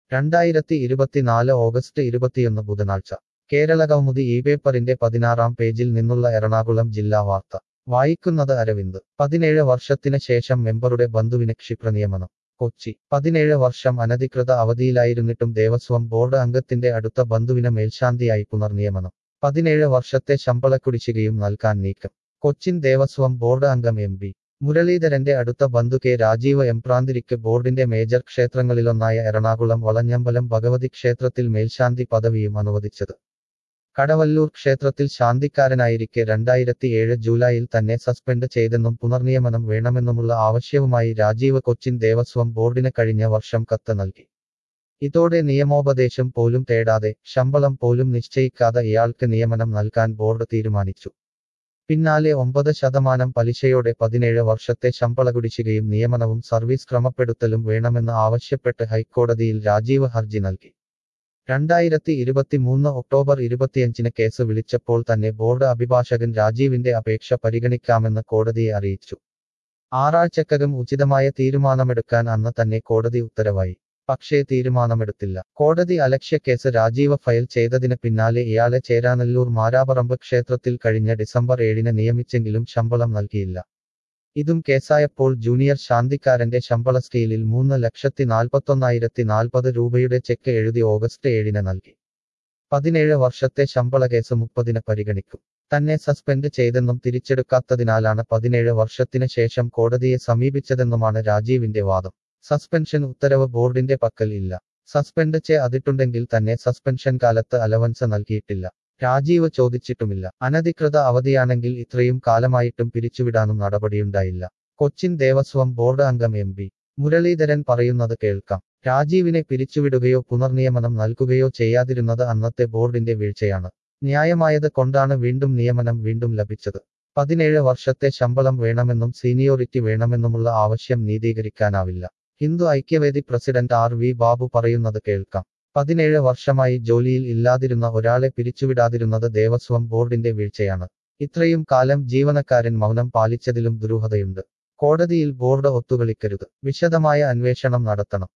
രണ്ടായിരത്തി ഇരുപത്തിനാല് ഓഗസ്റ്റ് ഇരുപത്തിയൊന്ന് ബുധനാഴ്ച കേരള കൗമുദി ഈ പേപ്പറിന്റെ പതിനാറാം പേജിൽ നിന്നുള്ള എറണാകുളം ജില്ലാ വാർത്ത വായിക്കുന്നത് അരവിന്ദ് പതിനേഴ് വർഷത്തിന് ശേഷം മെമ്പറുടെ ബന്ധുവിന് ക്ഷിപ്രനിയമനം കൊച്ചി പതിനേഴ് വർഷം അനധികൃത അവധിയിലായിരുന്നിട്ടും ദേവസ്വം ബോർഡ് അംഗത്തിന്റെ അടുത്ത ബന്ധുവിന് മേൽശാന്തിയായി പുനർനിയമനം പതിനേഴ് വർഷത്തെ ശമ്പളക്കുടിശ്ശികയും നൽകാൻ നീക്കം കൊച്ചിൻ ദേവസ്വം ബോർഡ് അംഗം എം പി മുരളീധരന്റെ അടുത്ത ബന്ധു കെ രാജീവ് എംപ്രാന്തിരിക്ക് ബോർഡിന്റെ മേജർ ക്ഷേത്രങ്ങളിലൊന്നായ എറണാകുളം വളഞ്ഞമ്പലം ഭഗവതി ക്ഷേത്രത്തിൽ മേൽശാന്തി പദവിയും അനുവദിച്ചത് കടവല്ലൂർ ക്ഷേത്രത്തിൽ ശാന്തിക്കാരനായിരിക്കെ രണ്ടായിരത്തിയേഴ് ജൂലൈയിൽ തന്നെ സസ്പെൻഡ് ചെയ്തെന്നും പുനർനിയമനം വേണമെന്നുമുള്ള ആവശ്യവുമായി രാജീവ് കൊച്ചിൻ ദേവസ്വം ബോർഡിന് കഴിഞ്ഞ വർഷം കത്ത് നൽകി ഇതോടെ നിയമോപദേശം പോലും തേടാതെ ശമ്പളം പോലും നിശ്ചയിക്കാതെ ഇയാൾക്ക് നിയമനം നൽകാൻ ബോർഡ് തീരുമാനിച്ചു പിന്നാലെ ഒമ്പത് ശതമാനം പലിശയോടെ പതിനേഴ് വർഷത്തെ ശമ്പളകുടിശ്ശികയും നിയമനവും സർവീസ് ക്രമപ്പെടുത്തലും വേണമെന്ന് ആവശ്യപ്പെട്ട് ഹൈക്കോടതിയിൽ രാജീവ് ഹർജി നൽകി രണ്ടായിരത്തി ഇരുപത്തിമൂന്ന് ഒക്ടോബർ ഇരുപത്തിയഞ്ചിന് കേസ് വിളിച്ചപ്പോൾ തന്നെ ബോർഡ് അഭിഭാഷകൻ രാജീവിന്റെ അപേക്ഷ പരിഗണിക്കാമെന്ന് കോടതിയെ അറിയിച്ചു ആറാഴ്ചക്കകം ഉചിതമായ തീരുമാനമെടുക്കാൻ അന്ന് തന്നെ കോടതി ഉത്തരവായി പക്ഷേ തീരുമാനമെടുത്തില്ല കോടതി അലക്ഷ്യ കേസ് രാജീവ ഫയൽ ചെയ്തതിന് പിന്നാലെ ഇയാളെ ചേരാനല്ലൂർ മാരാപറമ്പ് ക്ഷേത്രത്തിൽ കഴിഞ്ഞ ഡിസംബർ ഏഴിന് നിയമിച്ചെങ്കിലും ശമ്പളം നൽകിയില്ല ഇതും കേസായപ്പോൾ ജൂനിയർ ശാന്തിക്കാരന്റെ ശമ്പള സ്കെയിലിൽ മൂന്ന് ലക്ഷത്തി നാൽപ്പത്തൊന്നായിരത്തി നാൽപ്പത് രൂപയുടെ ചെക്ക് എഴുതി ഓഗസ്റ്റ് ഏഴിന് നൽകി പതിനേഴ് വർഷത്തെ ശമ്പള കേസ് മുപ്പതിന് പരിഗണിക്കും തന്നെ സസ്പെൻഡ് ചെയ്തെന്നും തിരിച്ചെടുക്കാത്തതിനാലാണ് പതിനേഴ് വർഷത്തിന് ശേഷം കോടതിയെ സമീപിച്ചതെന്നുമാണ് രാജീവിന്റെ വാദം സസ്പെൻഷൻ ഉത്തരവ് ബോർഡിന്റെ പക്കൽ ഇല്ല സസ്പെൻഡ് ചെയ്തിട്ടുണ്ടെങ്കിൽ തന്നെ സസ്പെൻഷൻ കാലത്ത് അലവൻസ് നൽകിയിട്ടില്ല രാജീവ് ചോദിച്ചിട്ടുമില്ല അനധികൃത അവധിയാണെങ്കിൽ ഇത്രയും കാലമായിട്ടും പിരിച്ചുവിടാനും നടപടിയുണ്ടായില്ല കൊച്ചിൻ ദേവസ്വം ബോർഡ് അംഗം എം പി മുരളീധരൻ പറയുന്നത് കേൾക്കാം രാജീവിനെ പിരിച്ചുവിടുകയോ പുനർനിയമനം നൽകുകയോ ചെയ്യാതിരുന്നത് അന്നത്തെ ബോർഡിന്റെ വീഴ്ചയാണ് ന്യായമായത് കൊണ്ടാണ് വീണ്ടും നിയമനം വീണ്ടും ലഭിച്ചത് പതിനേഴ് വർഷത്തെ ശമ്പളം വേണമെന്നും സീനിയോറിറ്റി വേണമെന്നുമുള്ള ആവശ്യം നീതീകരിക്കാനാവില്ല Hindu Aikyavedi president R V Babu പറയുന്നത് കേൾക്കാം പതിനേഴ് വർഷമായി ജോലിയിൽ ഇല്ലാതിരുന്ന ഒരാളെ പിരിച്ചുവിടാതിരുന്നത് ദേവസ്വം ബോർഡിന്റെ വീഴ്ചയാണ് ഇത്രയും കാലം ജീവനക്കാരൻ മൗനം പാലിച്ചതിലും ദുരൂഹതയുണ്ട് കോടതിയിൽ ബോർഡ് ഒത്തുകളിക്കരുത് വിശദമായ അന്വേഷണം നടത്തണം